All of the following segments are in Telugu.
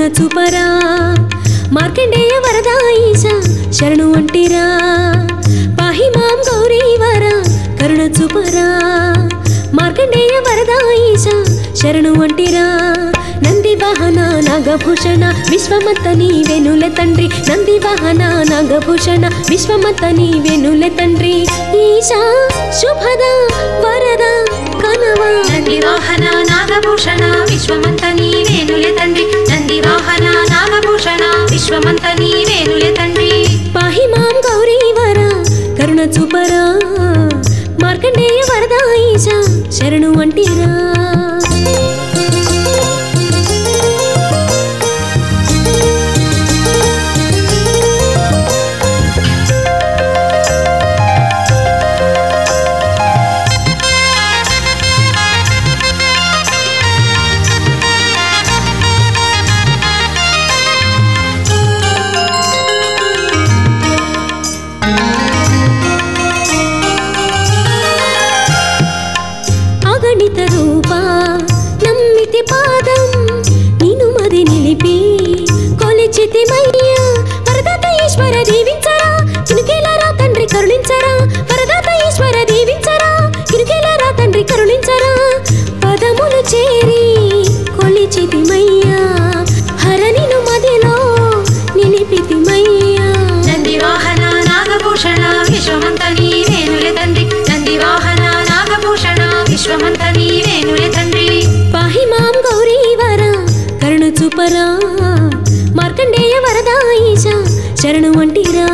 చూపరా మార్కండేయ వరదా ఈశ శరణు అంటిరా పాహి మాం గౌరీ వర కరుణ చూపరా మార్కండేయ వరదా ఈశ శరణు అంటిరా నంది వాహన నాగభూషణ విశ్వమత్త నీ వెనుల తండ్రి నంది వాహన నాగభూషణ విశ్వమత్త నీ వెనుల తండ్రి ఈశా శుభద వరద కనవా నంది వాహన నాగభూషణ విశ్వమంత నీవేనులే తండ్రి నంది వాహన నాగభూషణ విశ్వమంత నీవేనులే తండ్రి పాహి మాం గౌరీ వర కరుణ చూపరా మార్కండేయ వరద ఈశ శరణు అంటిరా అగణిత రూప నమ్మితి పాదం నిను మది నిలిపి కొలిచితి మయ్య వరదాత ఈశ్వర దీవించరా ఇనుకేలారా తండ్రి కరుణించరా వరదాత ఈశ్వర దీవించరా ఇనుకేలారా తండ్రి కరుణించరా పదములు చేరి కొలిచితి మయ్యా హరనిను మదిలో నిలిపితి మయ్యా నంది వాహన నాగభూషణ విశ్వమంత నీవేనులే తండ్రి నంది వాహన నాగభూషణ విశ్వమంత నీవేనులే తండ్రి పాహి మాం గౌరీ వర కరుణ చూపరా మార్కండేయ వరదా ఈశ శరణు వంటిరా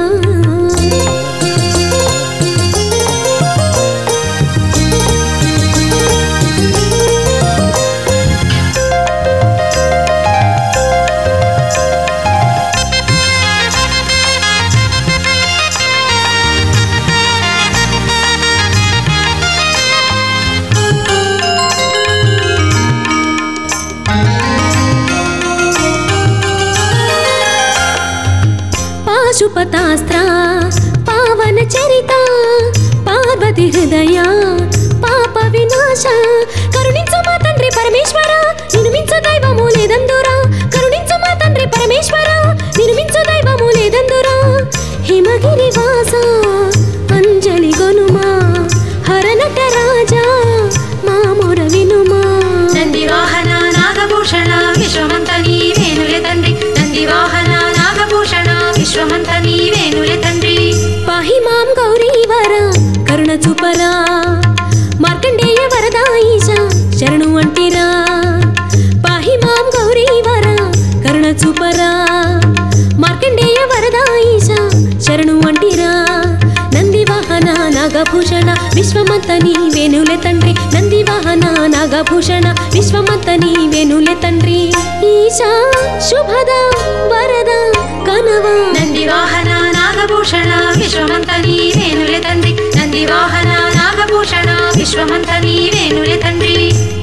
పాశుపతాస్త్ర పావన చరిత పార్వతి హృదయ పాప వినాశ కరుణించు మా తండ్రి పరమేశ్వర నిర్మించు దైవము లేదందురా కరుణించు మా తండ్రి పరమేశ్వర నిర్మించు దైవము లేదందురా హిమగిరి వాస అంజలి గొనుమా హరనట రాజా మాముర వినుమా నంది వాహన నాగభూషణ విశ్వమంత నీవేనులే తండ్రి నంది వాహన నాగభూషణ విశ్వమంత నీవేనులే తండ్రి పాహి మాం గౌరీ వర కరుణ చూపరా మార్కండేయ వరదా ఈశ శరణు అంటిరా పాహి మాం గౌరీ వర కరుణ చూపరా మార్కండేయ వరదా ఈశ శరణు అంటిరా నంది వాహన నాగభూషణ విశ్వమంత నీ వేణులే తండ్రి నంది వాహన నాగభూషణ విశ్వమంత నీ వేణులే తండ్రి ఈశా శుభద వరద కనవా నంది వాహన నాగభూషణ విశ్వమంత నీవేనులే తండ్రి నంది వాహన నాగభూషణ విశ్వమంత నీవేనులే తండ్రి